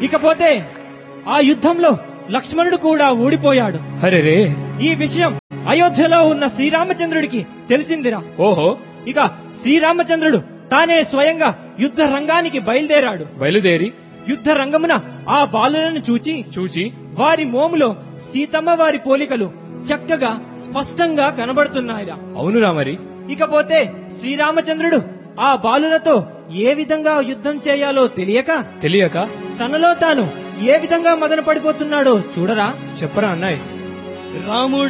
ఇకపోతే ఆ యుద్ధంలో లక్ష్మణుడు కూడా ఓడిపోయాడు అరే రే ఈ విషయం అయోధ్యలో ఉన్న శ్రీరామచంద్రుడికి తెలిసిందిరా ఓహో ఇక శ్రీరామచంద్రుడు తానే స్వయంగా యుద్ధ రంగానికి బయలుదేరాడు బయలుదేరి యుద్ధ రంగమున ఆ బాలులను చూచి చూచి వారి మోములో సీతమ్మ వారి పోలికలు చక్కగా స్పష్టంగా కనబడుతున్నాయిరా అవునురా మరి ఇకపోతే శ్రీరామచంద్రుడు ఆ బాలులతో ఏ విధంగా యుద్ధం చేయాలో తెలియక తెలియక తనలో తాను ఏ విధంగా మదన పడిపోతున్నాడో చూడరా చెప్పరా అన్నాయ్ రాముడు